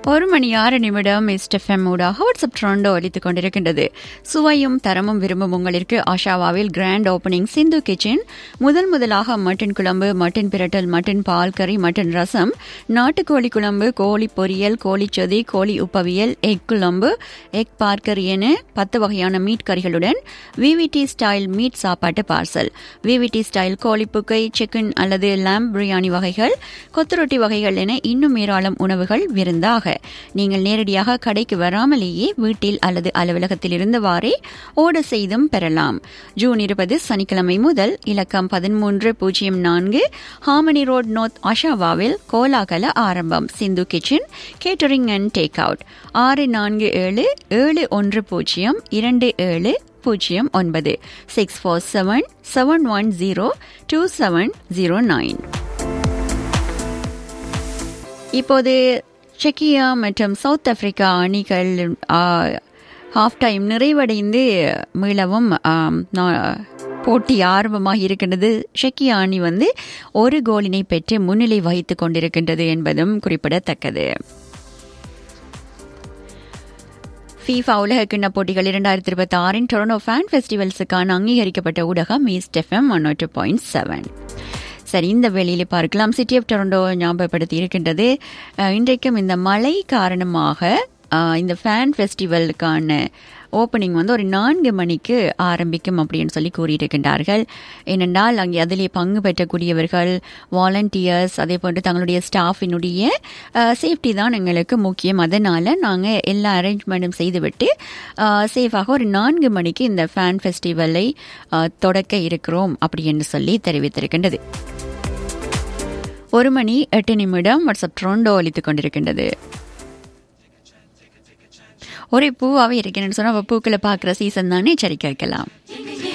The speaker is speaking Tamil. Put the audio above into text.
ஒரு மணி ஆறு நிமிடம் எஸ்டெஃப்எம் ஊடாக வாட்ஸ்அப் ட்ரெண்டோ அளித்துக் கொண்டிருக்கின்றது சுவையும் தரமும் விரும்பும் உங்களுக்கு ஆஷாவாவில் கிராண்ட் ஓபனிங் சிந்து கிச்சன் முதல் முதலாக மட்டன் குழம்பு மட்டன் பிரட்டல் மட்டன் பால் கறி மட்டன் ரசம் நாட்டுக்கோழி குழம்பு கோழி பொரியல் கோழி சொதி கோழி உப்பவியல் எக் குழம்பு எக் பார்க்கரி என பத்து வகையான மீட் கறிகளுடன் விவிடி ஸ்டைல் மீட் சாப்பாட்டு பார்சல் விவிடி ஸ்டைல் கோழி புக்கை சிக்கன் அல்லது லேம்ப் பிரியாணி வகைகள் கொத்துரொட்டி வகைகள் என இன்னும் ஏராளம் உணவுகள் விருந்தாக நீங்கள் நேரடியாக கடைக்கு வராமலேயே வீட்டில் அல்லது அலுவலகத்தில் இருந்தவாறே ஓர்டர் செய்தும் பெறலாம் ஜூன் இருபது சனிக்கிழமை முதல் இலக்கம் பதிமூன்று பூஜ்ஜியம் நான்கு ஹாமனி ரோட் நோர்த் ஆஷாவாவில் கோலாகல ஆரம்பம் Sindhu kitchen catering and take out ஆறு நான்கு ஏழு ஏழு ஒன்று பூஜ்ஜியம் இரண்டு ஏழு பூஜ்ஜியம் ஒன்பது six four seven seven one zero two seven zero nine இப்போது செக்கியா மற்றும் சவுத் ஆப்பிரிக்கா அணிகள் ஹாஃப் டைம் நிறைவடைந்து மீளவும் போட்டி ஆரம்பமாக இருக்கின்றது செக்கியா அணி வந்து ஒரு கோலினை பெற்று முன்னிலை வகித்துக் கொண்டிருக்கின்றது என்பதும் குறிப்பிடத்தக்கது ஃபீஃபா உலக கிண்ண போட்டிகள் இரண்டாயிரத்தி இருபத்தி ஆறின் டொரனோ ஃபேன் ஃபெஸ்டிவல்ஸுக்கான அங்கீகரிக்கப்பட்ட ஊடகம் east FM one two point seven சரி இந்த வேளையிலே பார்க்கலாம் சிட்டி ஆஃப் டொரண்டோ ஞாபகப்படுத்தி இருக்கின்றது இன்றைக்கும் இந்த மழை காரணமாக இந்த ஃபேன் ஃபெஸ்டிவலுக்கான ஓப்பனிங் வந்து ஒரு நான்கு மணிக்கு ஆரம்பிக்கும் அப்படின்னு சொல்லி கூறியிருக்கின்றார்கள் ஏனென்றால் அங்கே அதிலே பங்கு பெற்றக்கூடியவர்கள் வாலண்டியர்ஸ் அதே போன்று தங்களுடைய ஸ்டாஃபினுடைய சேஃப்டி தான் எங்களுக்கு முக்கியம் அதனால் நாங்கள் எல்லா அரேஞ்ச்மெண்ட்டும் செய்துவிட்டு சேஃபாக ஒரு நான்கு மணிக்கு இந்த ஃபேன் ஃபெஸ்டிவலை தொடக்க இருக்கிறோம் அப்படி என்று சொல்லி தெரிவித்திருக்கின்றது ஒரு மணி எட்டு நிமிடம் வாட்ஸ்அப் ட்ரோண்டோ அளித்துக் கொண்டிருக்கின்றது ஒரே பூவாகவே இருக்கேன்னு சொன்னால் பூக்களை பார்க்குற சீசன் தானே சரி கேட்கலாம்